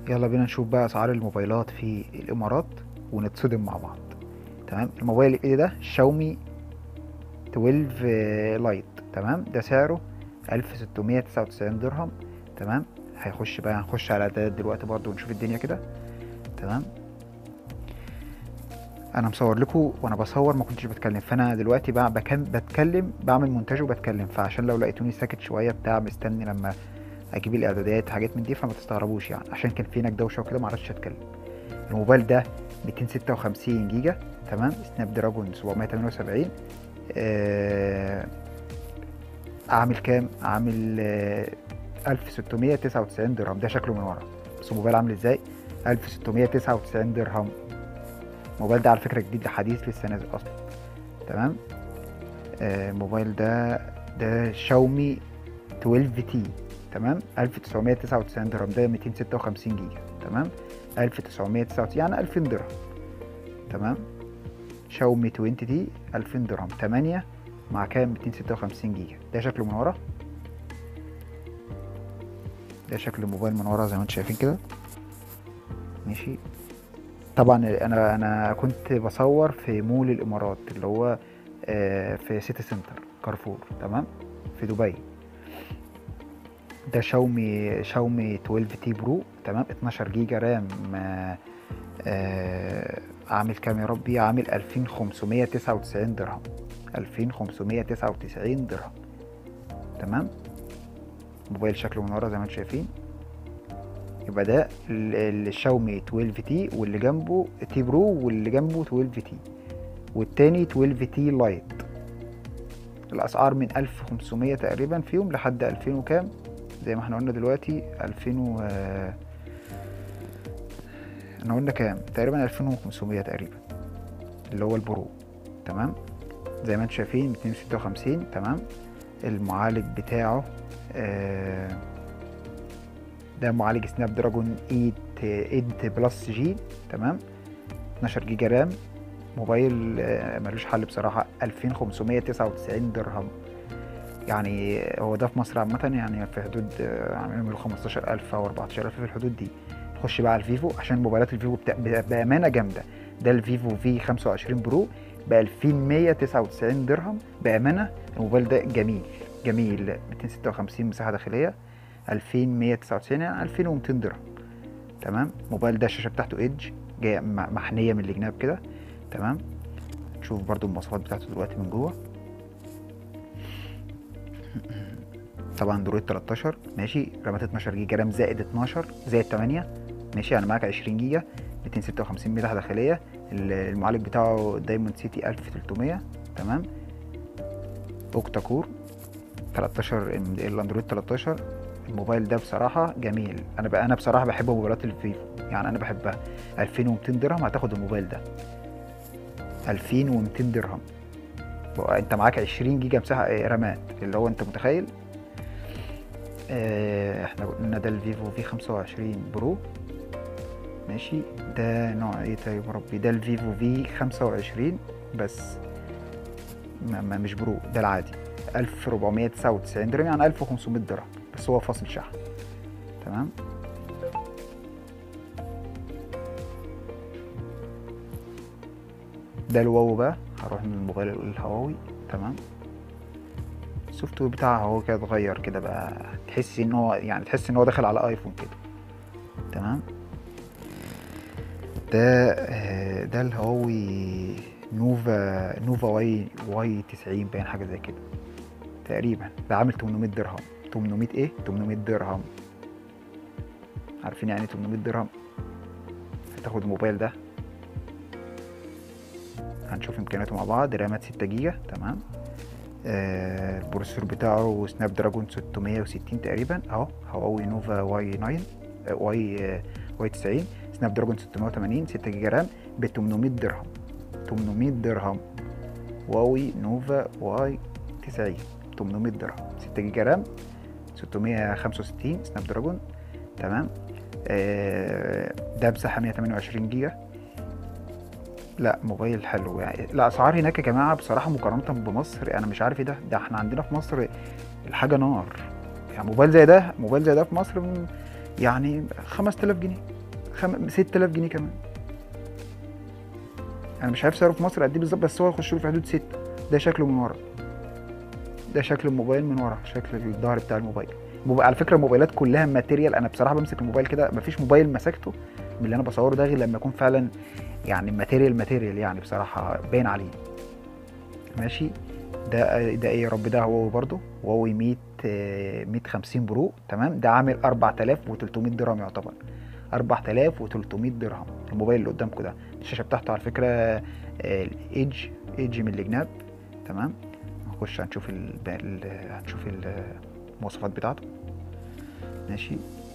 يلا بينا نشوف بقى اسعار الموبايلات في الامارات ونتصدم مع بعض تمام الموبايل الايدي ده شاومي 12 لايت تمام ده سعره 1699 درهم تمام هيخش بقى هنخش على اعدادات دلوقتي برضو ونشوف الدنيا كده تمام انا مصور لكم وانا بصور ما كنتش بتكلم فانا دلوقتي بقى بكم بتكلم بعمل مونتاج وبتكلم فعشان لو لقيتوني ساكت شويه بتاع مستني لما اجيب الاعدادات حاجات من دي فما تستغربوش يعني عشان كان في هناك دوشه وكده ما عرفتش اتكلم الموبايل ده 256 جيجا تمام سناب دراجون 778 آه عامل كام عامل آه 1699 درهم ده شكله من ورا بس الموبايل عامل ازاي 1699 درهم الموبايل ده على فكره جديد حديث لسه نازل اصلا تمام آه الموبايل ده ده شاومي 12 تي تمام 1999 درهم ده 256 جيجا تمام 1999 يعني 2000 درهم تمام شاومي 20 تي 2000 درهم 8 مع كام 256 جيجا ده شكله من ورا ده شكل الموبايل من ورا زي ما انتم شايفين كده ماشي طبعا انا انا كنت بصور في مول الامارات اللي هو آه، في سيتي سنتر كارفور تمام في دبي ده شاومي شاومي 12 تي برو تمام 12 جيجا رام آه، آه، عامل كام يا ربي عامل 2599 درهم 2599 درهم تمام موبايل شكله من ورا زي ما انتم شايفين يبقى ده ال- الشاومي 12 تي واللي جنبه تي برو واللي جنبه 12 تي والتاني 12 تي لايت الاسعار من 1500 تقريبا فيهم لحد 2000 وكام زي ما احنا قلنا دلوقتي 2000 و احنا قلنا كام تقريبا 2500 تقريبا اللي هو البرو تمام زي ما انتم شايفين 256 تمام المعالج بتاعه آه ده معالج سناب دراجون 8 8 بلس جي تمام 12 جيجا رام موبايل آه، ملوش حل بصراحة 2599 درهم يعني هو ده في مصر عامة يعني في حدود آه، عاملين 15000 أو 14000 في الحدود دي نخش بقى على الفيفو عشان موبايلات الفيفو بتا... ب- بأمانة جامدة ده الفيفو في 25 برو ب 2199 درهم بأمانة الموبايل ده جميل جميل 256 مساحة داخلية 2199 يعني 2200 درهم تمام موبايل ده الشاشة بتاعته ايدج جاية م- محنية من الجناب كده تمام نشوف برضو المواصفات بتاعته دلوقتي من جوه طبعا اندرويد 13 ماشي رامات 12 جيجا رام زائد 12 زائد 8 ماشي يعني معاك 20 جيجا 256 مساحة داخلية ال- المعالج بتاعه دايموند سيتي 1300 تمام اوكتا كور 13 ال- الاندرويد 13 الموبايل ده بصراحة جميل انا بقى انا بصراحة بحب موبايلات الفيفو يعني انا بحبها 2200 درهم هتاخد الموبايل ده 2200 درهم بقى انت معاك 20 جيجا مساحة آه، رامات اللي هو انت متخيل آه، احنا قلنا ده الفيفو في 25 برو ماشي ده نوع ايه طيب يا ربي ده الفيفو في 25 بس ما ما مش برو ده العادي 1499 درهم يعني 1500 درهم بس هو فاصل شحن تمام ده الواو بقى هروح من الموبايل الهواوي تمام السوفت وير بتاعها هو كده اتغير كده بقى تحس ان هو يعني تحس ان هو داخل على ايفون كده تمام ده آه، ده الهواوي نوفا نوفا واي واي 90 باين حاجه زي كده تقريبا ده عامل 800 درهم 800 ايه 800 درهم عارفين يعني إيه 800 درهم هتاخد الموبايل ده هنشوف امكانياته مع بعض رامات 6 جيجا تمام آه، البروسيسور بتاعه سناب دراجون 660 تقريبا اهو هواوي نوفا واي 9 آه، واي آه، واي 90 سناب دراجون 680 6 جيجا رام ب 800 درهم 800 درهم هواوي نوفا واي 90 800 درهم 6 جيجا رام 665 سناب دراجون تمام آه، ده مساحة 128 جيجا لا موبايل حلو يعني الاسعار هناك يا جماعه بصراحه مقارنه بمصر انا مش عارف ايه ده ده احنا عندنا في مصر الحاجه نار يعني موبايل زي ده موبايل زي ده في مصر م- يعني 5000 جنيه خم... 6000 جنيه كمان انا مش عارف سعره في مصر قد ايه بالظبط بس هو يخش له في حدود 6 ده شكله من ورا ده شكل الموبايل من ورا شكل الظهر بتاع الموبايل الموبايل- على فكره الموبايلات كلها ماتيريال انا بصراحه بمسك الموبايل كده مفيش موبايل مسكته من اللي انا بصوره ده غير لما يكون فعلا يعني ماتيريال ماتيريال يعني بصراحه باين عليه ماشي ده ده ايه يا رب ده هواوي برضو هواوي 100 آه، 150 برو تمام ده عامل 4300 درهم يعتبر 4300 درهم الموبايل اللي قدامكم ده الشاشه بتاعته على فكره الايدج ايدج من الجناب تمام هنخش هنشوف ال... ال... هنشوف المواصفات بتاعته ماشي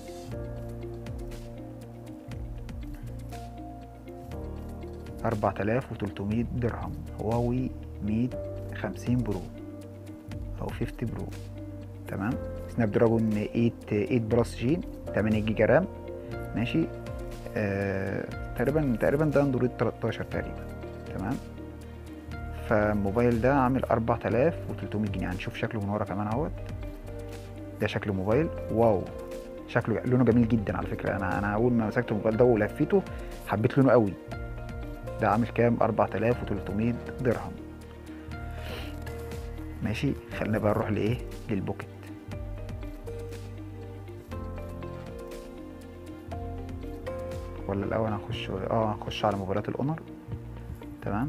أربعة آلاف وتلتمية درهم هواوي مية خمسين برو أو فيفتي برو تمام سناب دراجون 8 8 بلس جين 8 جيجا رام ماشي آه... تقريبا تقريبا ده اندرويد 13 تقريبا تمام فالموبايل ده عامل 4300 جنيه هنشوف شكله من ورا كمان اهوت ده شكل الموبايل واو شكله لونه جميل جدا على فكره انا انا اول ما مسكت الموبايل ده ولفيته حبيت لونه قوي ده عامل كام 4300 درهم ماشي خلينا بقى نروح لايه للبوكت ولا الاول هنخش اه هنخش على موبايلات الاونر تمام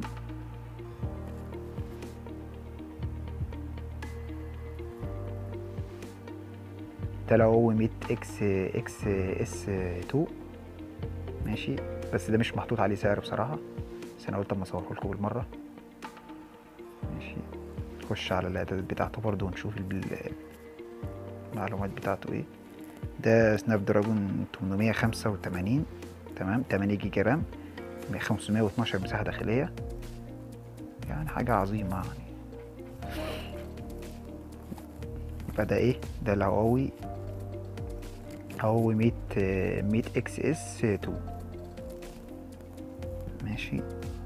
ده لو هو 100 اكس اكس اس 2 ماشي بس ده مش محطوط عليه سعر بصراحة بس انا قلت اما اصوره لكم بالمرة ماشي نخش على الاعدادات بتاعته برضو ونشوف البل- المعلومات بتاعته ايه ده سناب دراجون 885 تمام 8 جيجا رام 512 مساحة داخلية يعني حاجة عظيمة يعني فده ايه ده الهواوي هواوي 100 100 اكس اس 2 ماشي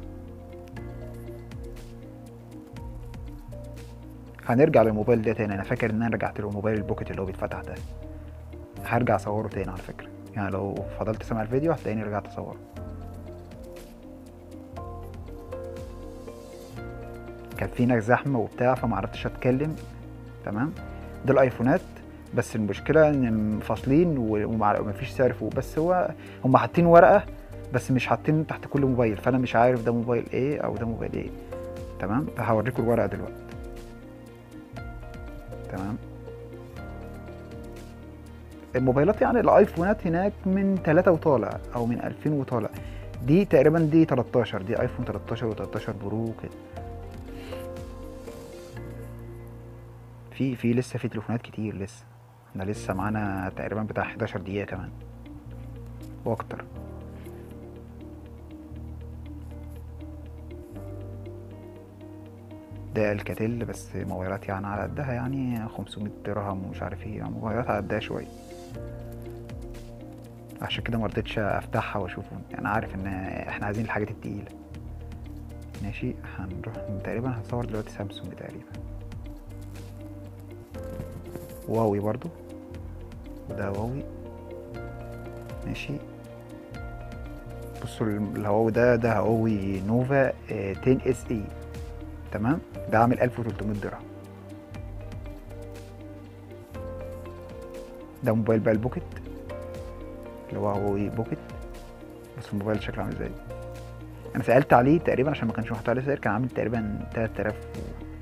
هنرجع للموبايل ده تاني انا فاكر ان انا رجعت له موبايل البوكيت اللي هو بيتفتح ده هرجع اصوره تاني على فكرة يعني لو فضلت سامع الفيديو هتلاقيني رجعت اصوره كان في هناك زحمة وبتاع فمعرفتش اتكلم تمام ده الايفونات بس المشكلة ان فاصلين و- ومع- ومفيش سعر فوق بس هو هم حاطين ورقة بس مش حاطين تحت كل موبايل فانا مش عارف ده موبايل ايه او ده موبايل ايه تمام هوريكم الورقة دلوقتي تمام الموبايلات يعني الايفونات هناك من 3 وطالع او من 2000 وطالع دي تقريبا دي 13 دي ايفون 13 و13 برو كده في في لسه في تليفونات كتير لسه احنا لسه معانا تقريبا بتاع 11 دقيقة كمان واكتر ده الكاتيل بس موبايلات يعني على قدها يعني 500 درهم ومش عارف ايه يعني موبايلات على قدها شوية عشان كده مرضتش افتحها واشوفه انا عارف ان احنا عايزين الحاجات التقيلة ماشي هنروح تقريبا هنصور دلوقتي سامسونج تقريبا هواوي برضو وده هواوي ماشي بصوا ال- الهواوي ده ده هواوي نوفا آه، 10 اس اي تمام ده عامل 1300 درهم ده موبايل بقى البوكيت اللي هو هواوي بوكيت بص الموبايل شكله عامل ازاي انا سالت عليه تقريبا عشان ما كانش محطوط عليه سعر كان عامل تقريبا 3000 و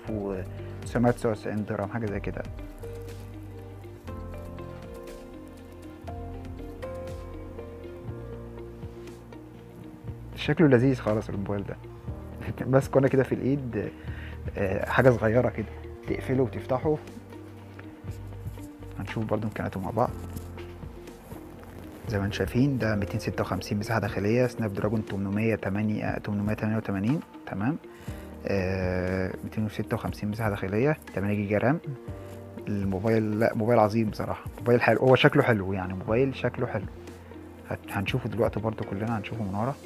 3999 درهم حاجه زي كده شكله لذيذ خالص الموبايل ده ماسكه انا كده في الايد آه، حاجه صغيره كده تقفله وتفتحه هنشوف برضو امكانياته مع بعض زي ما انتم شايفين ده 256 مساحه داخليه سناب دراجون 808 888 تمام آه 256 مساحه داخليه 8 جيجا رام الموبايل لا موبايل عظيم بصراحه موبايل حلو هو شكله حلو يعني موبايل شكله حلو هت- هنشوفه دلوقتي برضو كلنا هنشوفه من ورا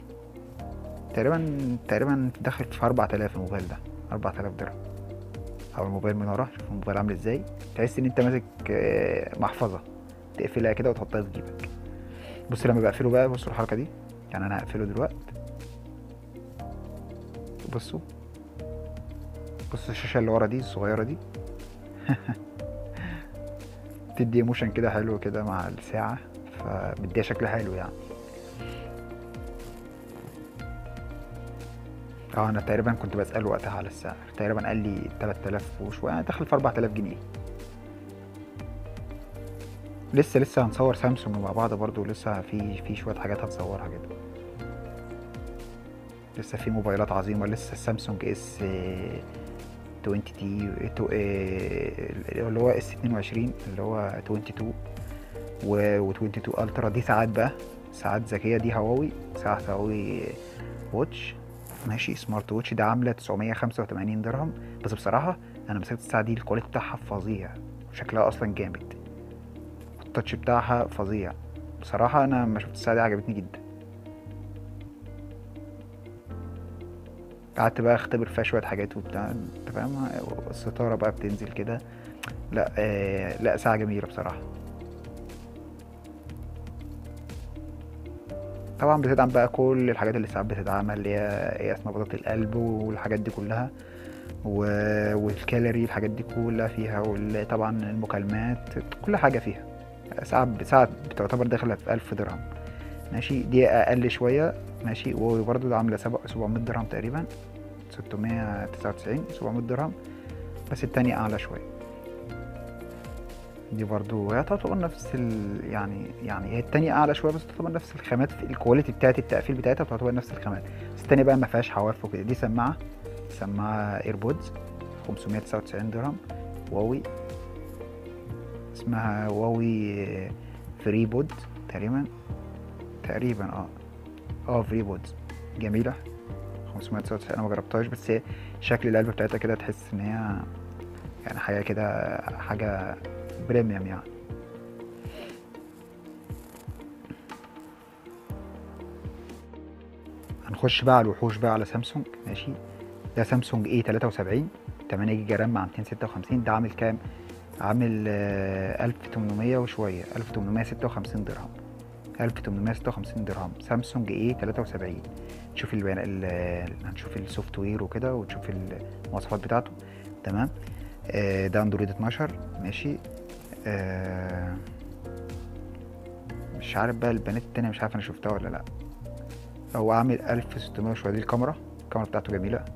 تقريبا تقريبا داخل في 4000 الموبايل ده 4000 درهم او الموبايل من ورا شوف الموبايل عامل ازاي تحس ان انت ماسك آه، محفظه تقفلها كده وتحطها في جيبك بص لما بقفله بقى بصوا الحركه دي يعني انا هقفله دلوقتي بصوا بص الشاشه اللي ورا دي الصغيره دي تدي ايموشن كده حلو كده مع الساعه فبديها شكل حلو يعني اه انا تقريبا كنت بسأله وقتها على السعر تقريبا قال لي 3000 وشوية يعني دخل في 4000 جنيه لسه لسه هنصور سامسونج مع بعض برضو لسه في في شوية حاجات هنصورها كده لسه في موبايلات عظيمة لسه السامسونج اس 20 تي تو- آه، اللي هو اس 22 اللي هو 22 و 22 الترا دي ساعات بقى ساعات ذكية دي هواوي ساعة هواوي واتش ماشي سمارت ووتش ده عاملة 985 درهم بس بصراحة أنا مسكت الساعة دي الكواليتي بتاعها فظيع شكلها أصلا جامد التاتش بتاعها فظيع بصراحة أنا لما شفت الساعة دي عجبتني جدا قعدت بقى اختبر فيها شوية حاجات وبتاع انت فاهم الستارة بقى بتنزل كده لا آه لا ساعة جميلة بصراحة طبعا بتدعم بقى كل الحاجات اللي ساعات بتدعمها اللي هي قياس نبضات القلب والحاجات دي كلها و... والكالوري الحاجات دي كلها فيها وطبعا المكالمات كل حاجة فيها ساعة ساعة بتعتبر داخلة في ألف درهم ماشي دي أقل شوية ماشي وبرضه ده عاملة سبع- 700 درهم تقريبا 699 700 درهم بس التانية أعلى شوية دي برضو هي تعتبر نفس ال... يعني يعني هي التانية أعلى شوية بس تعتبر نفس الخامات في الكواليتي بتاعت التقفيل بتاعتها تعتبر نفس الخامات بس التانية بقى ما فيهاش حواف وكده دي سماعة سماعة ايربودز 599 درهم واوي اسمها واوي فري بود تقريبا تقريبا اه اه فري بودز جميلة 599 انا ما جربتهاش بس هي شكل العلبة بتاعتها كده تحس ان هي يعني حاجة كده حاجة بريميوم يعني هنخش بقى على الوحوش بقى على سامسونج ماشي ده سامسونج اي 73 8 جيجا رام مع 256 ده عامل كام عامل آه، 1800 وشوية 1856 درهم 1856 درهم سامسونج اي 73 تشوف البيان ال- هنشوف السوفت وير وكده وتشوف المواصفات بتاعته تمام آه، ده اندرويد 12 ماشي آه، مش عارف بقى البنات التانية مش عارف انا شفتها ولا لا هو عامل 1600 وشوية دي الكاميرا الكاميرا بتاعته جميلة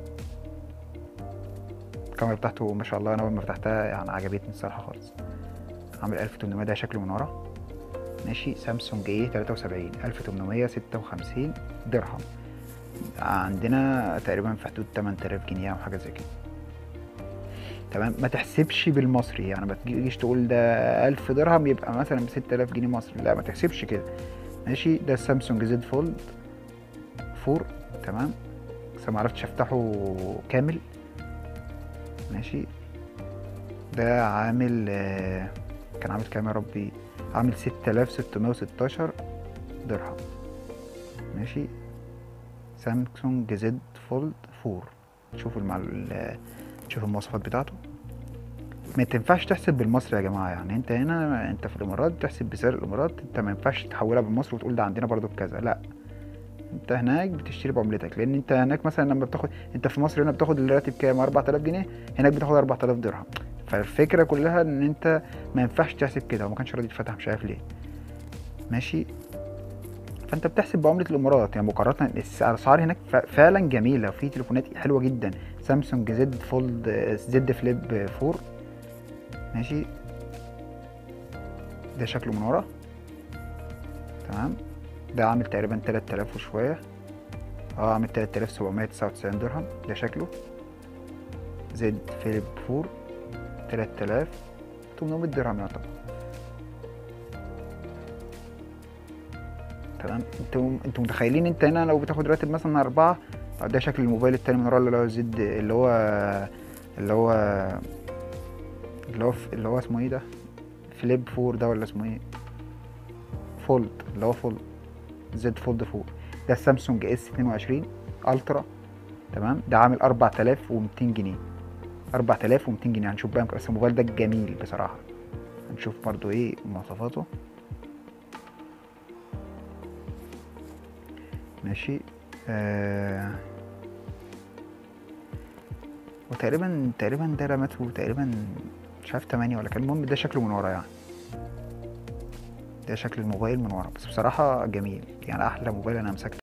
الكاميرا بتاعته ما شاء الله انا اول ما فتحتها يعني عجبتني الصراحة خالص عامل 1800 ده شكله من ورا ماشي سامسونج ايه 73 1856 درهم عندنا تقريبا في حدود 8000 جنيه او حاجة زي كده تمام ما تحسبش بالمصري يعني ما تجيش تقول ده 1000 درهم يبقى مثلا ب 6000 جنيه مصري لا ما تحسبش كده ماشي ده السامسونج زد فولد 4 تمام بس ما عرفتش افتحه كامل ماشي ده عامل آه، كان عامل كام يا ربي عامل 6616 درهم ماشي سامسونج زد فولد 4 تشوفوا المع... ال- تشوفوا المواصفات بتاعته ما تنفعش تحسب بالمصري يا جماعه يعني انت هنا انت في الامارات بتحسب بسعر الامارات انت ما ينفعش تحولها بالمصري وتقول ده عندنا برضو بكذا لا انت هناك بتشتري بعملتك لان انت هناك مثلا لما بتاخد انت في مصر هنا بتاخد الراتب كام 4000 جنيه هناك بتاخد 4000 درهم فالفكره كلها ان انت ما ينفعش تحسب كده وما كانش راضي يتفتح مش عارف ليه ماشي فانت بتحسب بعمله الامارات يعني مقارنه الاسعار هناك ف- فعلا جميله وفي تليفونات حلوه جدا سامسونج زد فولد زد فليب 4 ماشي ده شكله من ورا تمام ده عامل تقريبا 3000 وشويه اه عامل 3799 درهم ده شكله زد فليب 4 3800 درهم يعتبر تمام انتوا انتوا متخيلين انت هنا لو بتاخد راتب مثلا أربعة ده شكل الموبايل التاني من ورا اللي هو زد اللي هو اللي هو اللي هو اللي هو اسمه ايه ده فليب فور ده ولا اسمه ايه فولد اللي هو فولد زد فولد فور ده السامسونج اس 22 الترا تمام ده عامل 4200 جنيه 4200 جنيه هنشوف بقى بس الموبايل ده جميل بصراحة هنشوف برضو ايه مواصفاته ماشي آه وتقريبا تقريبا ده رمته تقريبا مش عارف تمانية ولا كام المهم ده شكله من ورا يعني ده شكل الموبايل من ورا بس بصراحة جميل يعني أحلى موبايل أنا مسكته